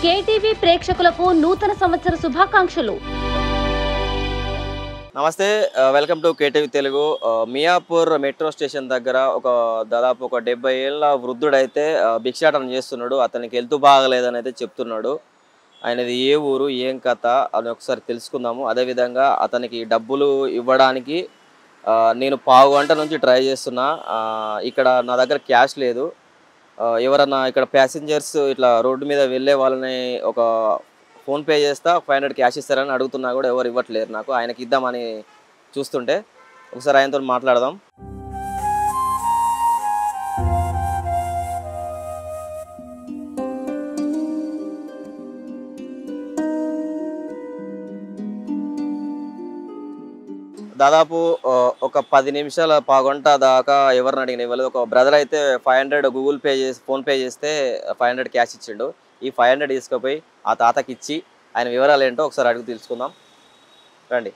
KTV ప్రేక్షకులకు నూతన సంవత్సర శుభాకాంక్షలు నమస్తే ఆ, వెల్కమ్ టు కేటీవీ తెలుగు ఆ, మియాపూర్ మెట్రో స్టేషన్ దగ్గర ఒక దాదాపు ఒక డెబ్బై ఏళ్ళ వృద్ధుడైతే ఆ, భిక్షాటన చేస్తున్నాడు అతనికి హెల్త్ బాగలేదని అయితే చెప్తున్నాడు ఆయనది ఏ ఊరు ఏం కథ అని ఒకసారి తెలుసుకుందాము అదేవిధంగా అతనికి డబ్బులు ఇవ్వడానికి ఆ, నేను పావు గంట నుంచి ట్రై చేస్తున్నా ఆ, ఇక్కడ నా దగ్గర క్యాష్ లేదు ఆ, ఎవరన్నా ఇక్కడ ప్యాసింజర్స్ ఇట్లా రోడ్డు మీద వెళ్ళే వాళ్ళని ఒక ఫోన్ పే చేస్తా ఫైవ్ హండ్రెడ్ క్యాష్ ఇస్తారని అడుగుతున్నా కూడా ఎవరు ఇవ్వట్లేరు నాకు ఆయనకి ఇద్దామని చూస్తుంటే ఒకసారి ఆయనతో మాట్లాడదాం దాదాపు ఆ, ఒక పది నిమిషాల పావుగంట దాకా ఎవరిని అడిగిన ఇవ్వలేదు ఒక బ్రదర్ అయితే ఫైవ్ హండ్రెడ్ గూగుల్ పే చేసి ఫోన్ పే చేస్తే ఫైవ్ హండ్రెడ్ క్యాష్ ఇచ్చిండు ఈ ఫైవ్ హండ్రెడ్ తీసుకుపోయి ఆ తాతకి ఇచ్చి ఆయన వివరాలు ఏంటో ఒకసారి అడుగు తెలుసుకుందాం రండి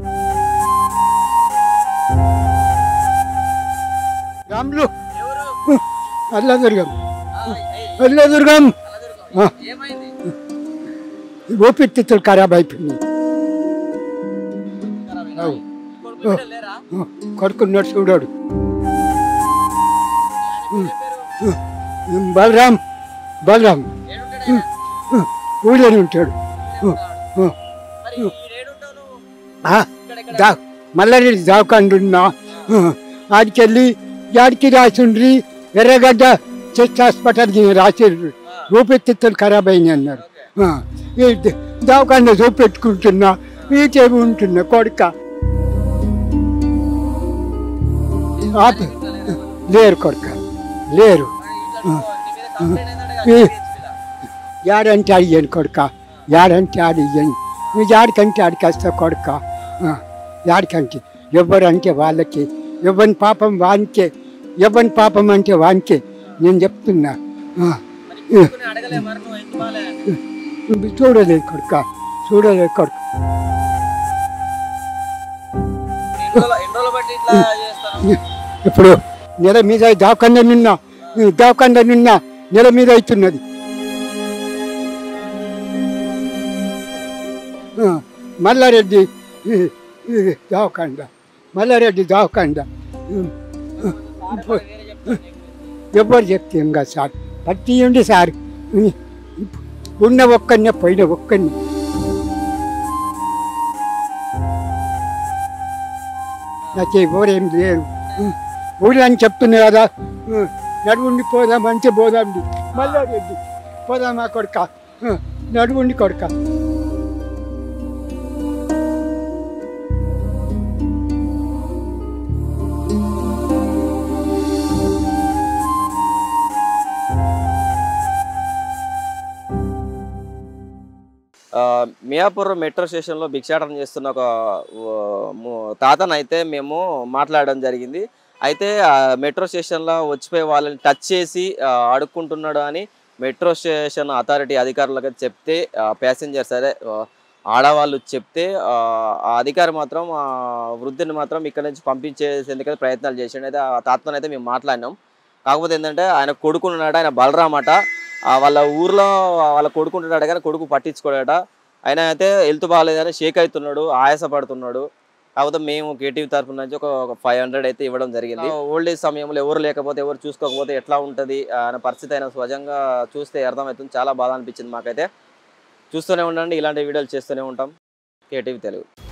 రాములు అల్లదుర్గం అల్లదుర్గం ఊపిరితిత్తులు ఖరాబ్ అయిపోయింది అవు. ఆ, కొడుకున్నాడు చూడాడు బలరాం బలరాం ఊళ్ళోనే ఉంటాడు ఆ, దా మల్లారెడ్డి దావకండున్నా ఆడికెళ్ళి యాడికి రాసిండ్రి ఎర్రగడ్డ చెస్ట్ హాస్పిటల్కి రాసిర్రు ఊపిరితిత్తులు ఖరాబ్ అయినాయి అన్నారు ఆ, ఈ ద- దావకాండ చూపెట్టుకుంటున్నా వీటేమి ఉంటున్నా కొడుక ఆప- లేరు కొడుక లేరు ఈ- యాడంటే అడిగాను కొడుక యాడంటే అడిగాను నువ్వు యాడికంటే ఆడికి వస్తా కొడుక ఆ, యాడికంటే ఎవరంటే వాళ్ళకి ఎవరి పాపం వానికే ఎవరి పాపం అంటే వానికే నేను చెప్తున్నా ఆ, ఆ, నువ్వు చూడలేదు కొడుక చూడలేదు కొడుక ఇప్పుడు నెల మీద దావకంద నిన్న దావకంద నిన్న నెల మీద అవుతున్నది ఆ, మల్లారెడ్డి ఈ, ఈ దావకండ మల్లారెడ్డి దావకండ ఉమ్, ఆ, ఇప్పుడు, ఎవరు చెప్తే ఇంకా సార్ పట్టియండి సార్ ఉమ్, ఉన్న ఒక్కనే పోయిన ఒక్కనే నాకు ఎవరేం లేరు ఉమ్, ఊళ్ళో అని చెప్తున్నా కదా ఉమ్, నడువుండి పోదాం అంటే పోదాండి మల్లారెడ్డి పోదామా కొడుక ఉమ్, నడువుండి కొడుక ఆ, మియాపూర్ మెట్రో స్టేషన్లో భిక్షాటన చేస్తున్న ఒక ఆ, ము- తాతనైతే మేము మాట్లాడడం జరిగింది అయితే ఆ మెట్రో స్టేషన్లో వచ్చిపోయి వాళ్ళని టచ్ చేసి ఆ, అడుక్కుంటున్నాడు అని మెట్రో స్టేషన్ అథారిటీ అధికారులకు చెప్తే ప్యాసింజర్స్ అదే ఆ, ఆడవాళ్ళు చెప్తే ఆ ఆ అధికారి మాత్రం ఆ వృద్ధుని మాత్రం ఇక్కడ నుంచి పంపించేసేందుకైతే ప్రయత్నాలు చేసిండు అయితే ఆ తాతనైతే మేము మాట్లాడినాం కాకపోతే ఏంటంటే ఆయన కొడుకున్నాడు ఆయన బలరాం అట ఆ వాళ్ళ ఊర్లో వాళ్ళ కొడుకుంటున్నాడు కానీ కొడుకు పట్టించుకోడట ఆయన అయితే హెల్త్ బాగాలేదని షేక్ అవుతున్నాడు ఆయాసపడుతున్నాడు కాకపోతే మేము కేటీవీ తరఫు నుంచి ఒక ఫైవ్ హండ్రెడ్ అయితే ఇవ్వడం జరిగింది ఓల్డ్ ఏజ్ సమయంలో ఎవరు లేకపోతే ఎవరు చూసుకోకపోతే ఎట్లా ఉంటుంది ఆయన పరిస్థితి అయినా స్వజంగా చూస్తే అర్థమవుతుంది చాలా బాధ అనిపించింది మాకైతే చూస్తూనే ఉండండి ఇలాంటి వీడియోలు చేస్తూనే ఉంటాం కేటీవీ తెలుగు